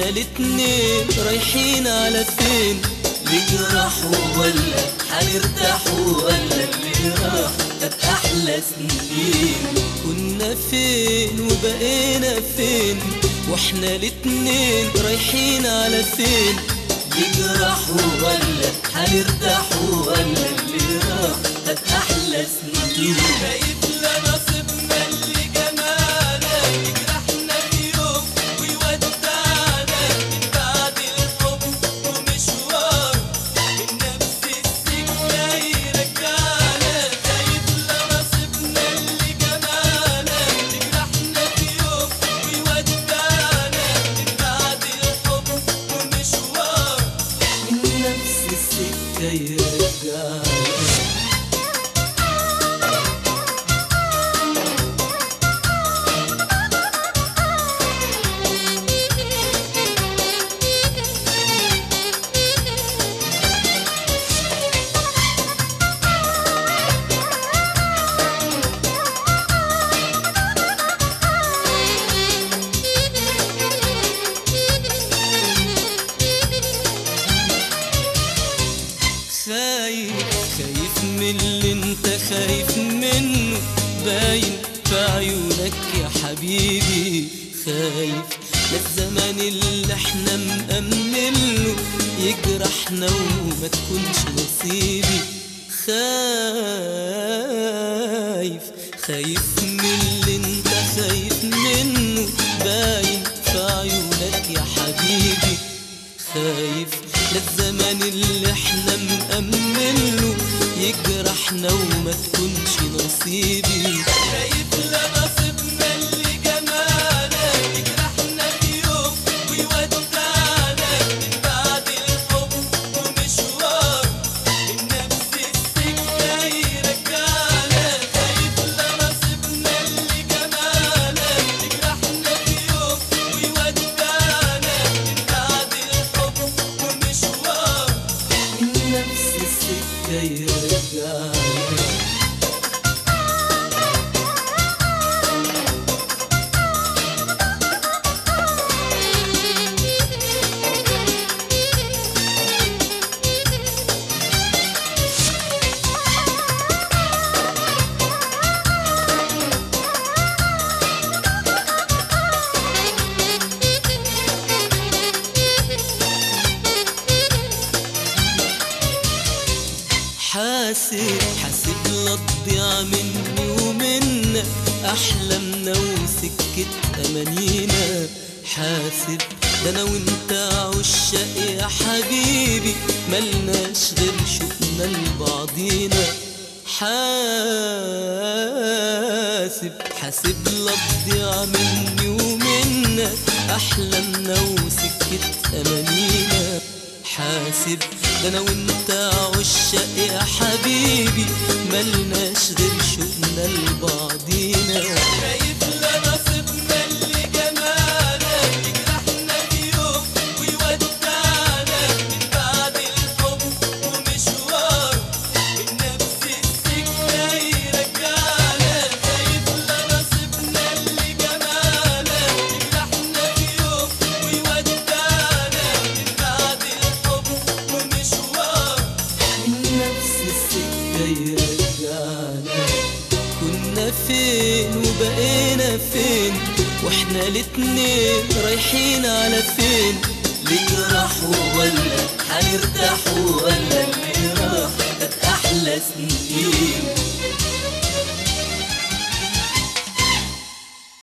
واحنا الاتنين رايحين على فين نجرح ولا هنرتاح ولا اللي راح كانت احلى سنين كنا فين وبقينا فين واحنا الاتنين رايحين على فين نجرح ولا هنرتاح ولا اللي راح كانت احلى سنين خايف لا نصيبنا اللي جمالك يجرحنا في يوم ويودعنا من بعد الحب ومشوار من نفس السكة يرجعنا خايف لا نصيبنا اللي جمالك يجرحنا في يوم ويودعنا من بعد الحب ومشوار من نفس السكة يرجعنا خايف خايف من اللي انت خايف منه باين في عيونك يا حبيبي خايف لا الزمان اللي احنا مأمنله يجرحنا وما تكونش نصيبي خايف خايف من اللي انت خايف منه باين في عيونك يا حبيبي خايف لا الزمان اللي احنا مأمنله يجرحنا وما تكونش نصيبي خايف لا نصيبنا اللي جمالك يجرحنا في يوم ويودعنا من بعد الحب ومشوار من نفس السكة يرجعنا خايف لا نصيبنا اللي جمالك يجرحنا في يوم ويودعنا من بعد الحب ومشوار من نفس السكة يرجعنا حاسب حاسب لا تضيع مني ومنك احلامنا وسكة امانينا حاسب ده انا وانت عشاق يا حبيبي ملناش غير شوقنا لبعضينا حاسب حاسب لا تضيع مني ومنك احلامنا وسكة امانينا حاسب ده انا وانت عشاق يا حبيبي ملناش غير شوقنا لبعضينا خايف لا نصيبنا اللي جمالك يجرحنا في يوم ويودعنا من بعد الحب ومشوار من نفس السكة يرجعنا خايف لا نصيبنا اللي جمالك يجرحنا في يوم ويودعنا من بعد الحب ومشوار من نفس السكة يرجعنا كنا فين وبقينا فين واحنا الاتنين رايحين على فين نجرح ولا هنرتاح ولا اللي راح كانت احلى سنين